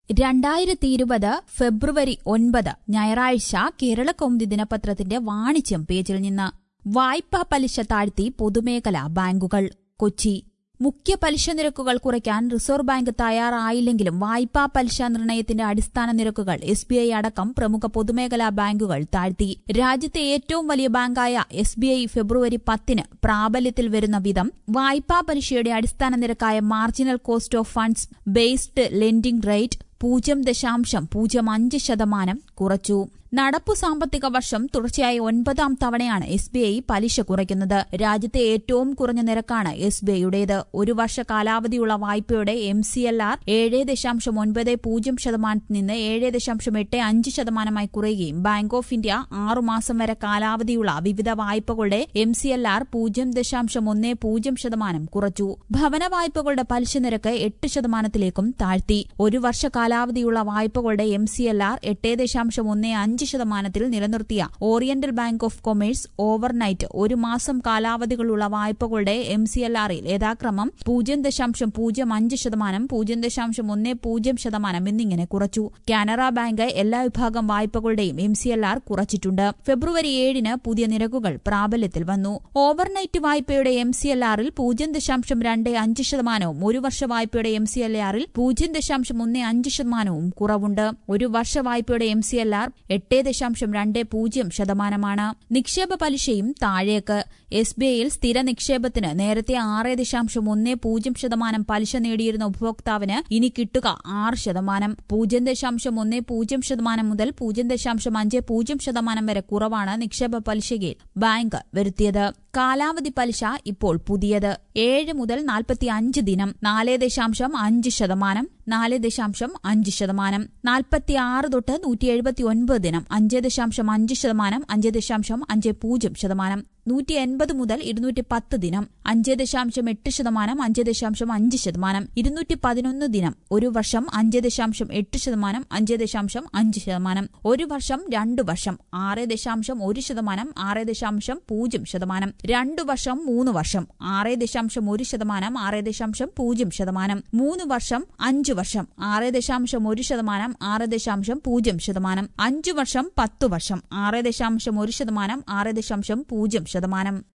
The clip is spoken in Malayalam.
രണ്ടായിരത്തി ഇരുപത് ഫെബ്രുവരി ഒൻപത് ഞായറാഴ്ച കേരളകൗമുദി ദിനപത്രത്തിന്റെ വാണിജ്യം പേജിൽ നിന്ന് വായ്പാ പലിശ താഴ്ത്തി പൊതുമേഖലാ ബാങ്കുകൾ കൊച്ചി മുഖ്യ പലിശ നിരക്കുകൾ കുറയ്ക്കാൻ റിസർവ് ബാങ്ക് തയ്യാറായില്ലെങ്കിലും വായ്പാ പലിശ നിർണയത്തിന്റെ അടിസ്ഥാന നിരക്കുകൾ എസ് ബി ഐ അടക്കം പ്രമുഖ പൊതുമേഖലാ ബാങ്കുകൾ താഴ്ത്തി രാജ്യത്തെ ഏറ്റവും വലിയ ബാങ്കായ എസ് ബി ഐ ഫെബ്രുവരി പത്തിന് പ്രാബല്യത്തിൽ വരുന്ന വിധം വായ്പാ പലിശയുടെ അടിസ്ഥാന നിരക്കായ marginal cost of funds based lending rate പൂജ്യം ദശാംശം പൂജ്യം അഞ്ച് ശതമാനം കുറച്ചു നടപ്പു സാമ്പത്തിക വർഷം തുടർച്ചയായ ഒൻപതാം തവണയാണ് എസ് ബി ഐ പലിശ കുറയ്ക്കുന്നത് രാജ്യത്തെ ഏറ്റവും കുറഞ്ഞ നിരക്കാണ് എസ് ബി ഐയുടേത് ഒരു വർഷ കാലാവധിയുള്ള വായ്പയുടെ എം സി എൽ ആർ ഏഴ് ദശാംശം ഒൻപത് പൂജ്യം ശതമാനത്തിൽ നിന്ന് ഏഴ് ദശാംശം എട്ട് അഞ്ച് ശതമാനമായി കുറയുകയും ബാങ്ക് ഓഫ് ഇന്ത്യ ആറുമാസം വരെ കാലാവധിയുള്ള വിവിധ വായ്പകളുടെ എം സി എൽ ആർ പൂജ്യം ദശാംശം ഒന്ന് പൂജ്യം ശതമാനം കുറച്ചു ഭവന വായ്പകളുടെ പലിശ നിരക്ക് എട്ട് ശതമാനത്തിലേക്കും താഴ്ത്തി ഒരു വർഷ കാലാവധിയുള്ള വായ്പകളുടെ എം സി എൽ ആർ എട്ട് ദശാംശം ഒന്ന് അഞ്ച് ശതമാനത്തിൽ നിലനിർത്തിയ oriental bank of commerce overnight ഒരു മാസം കാലാവധികളുള്ള വായ്പകളുടെ എം സി എൽ ആറിൽ യഥാക്രമം പൂജ്യം ദശാംശം പൂജ്യം അഞ്ച് ശതമാനം പൂജ്യം ദശാംശം ഒന്ന് പൂജ്യം ശതമാനം എന്നിങ്ങനെ കുറച്ചു കാനറ ബാങ്ക് എല്ലാ വിഭാഗം വായ്പകളുടെയും എം സി എൽ ആർ കുറച്ചിട്ടുണ്ട് ഫെബ്രുവരി ഏഴിന് പുതിയ നിരക്കുകൾ പ്രാബല്യത്തിൽ വന്നു ഓവർനൈറ്റ് വായ്പയുടെ എം സി എൽ ആറിൽ പൂജ്യം ദശാംശം രണ്ട് അഞ്ച് ശതമാനവും ഒരു വർഷ വായ്പയുടെ എം സി എൽ ആറിൽ പൂജ്യം ദശാംശം ഒന്ന് അഞ്ച് ശതമാനവും കുറവുണ്ട് ഒരു വർഷ വായ്പയുടെ എം സി എൽ ആർ എട്ട് ദശാംശം രണ്ട് പൂജ്യം ശതമാനമാണ് നിക്ഷേപ പലിശയും താഴേക്ക് എസ് ബി ഐയിൽ സ്ഥിര നിക്ഷേപത്തിന് നേരത്തെ ആറ് ദശാംശം ഒന്ന് പൂജ്യം ശതമാനം പലിശ നേടിയിരുന്ന ഉപഭോക്താവിന് ഇനി കിട്ടുക ആറ് ശതമാനം പൂജ്യം ദശാംശം ഒന്ന് പൂജ്യം ശതമാനം മുതൽ പൂജ്യം ദശാംശം അഞ്ച് പൂജ്യം ശതമാനം വരെ കുറവാണ് നിക്ഷേപ പലിശയിൽ ബാങ്ക് വരുത്തിയത് കാലാവധി പലിശ ഇപ്പോൾ പുതിയത് ഏഴ് മുതൽ നാൽപ്പത്തി അഞ്ച് ദിനം നാല് ദശാംശം അഞ്ച് ശതമാനം നാല് ദശാംശം അഞ്ച് ശതമാനം നാൽപ്പത്തി ആറ് തൊട്ട് നൂറ്റി എഴുപത്തി ഒൻപത് ദിനം അഞ്ച് ദശാംശം അഞ്ച് ശതമാനം അഞ്ച് ദശാംശം അഞ്ച് പൂജ്യം ശതമാനം നൂറ്റി എൺപത് മുതൽ ഇരുന്നൂറ്റി പത്ത് ദിനം അഞ്ച് ദശാംശം എട്ട് ശതമാനം അഞ്ച് ദശാംശം അഞ്ച് ശതമാനം ഇരുന്നൂറ്റി പതിനൊന്ന് ദിനം ഒരു വർഷം അഞ്ച് ദശാംശം എട്ട് ശതമാനം അഞ്ച് ദശാംശം അഞ്ച് ശതമാനം ഒരു വർഷം രണ്ടു വർഷം ആറ് ദശാംശം ഒരു ശതമാനം ആറ് ദശാംശം പൂജ്യം ശതമാനം രണ്ടു വർഷം മൂന്ന് വർഷം ആറ് ദശാംശം ഒരു ശതമാനം ആറ് ദശാംശം പൂജ്യം ശതമാനം മൂന്ന് വർഷം അഞ്ചു വർഷം ആറ് ദശാംശം ഒരു ശതമാനം ആറ് ദശാംശം പൂജ്യം ശതമാനം അഞ്ചു വർഷം പത്തു വർഷം ആറ് ദശാംശം ഒരു ശതമാനം ആറ് ദശാംശം പൂജ്യം ശതമാനം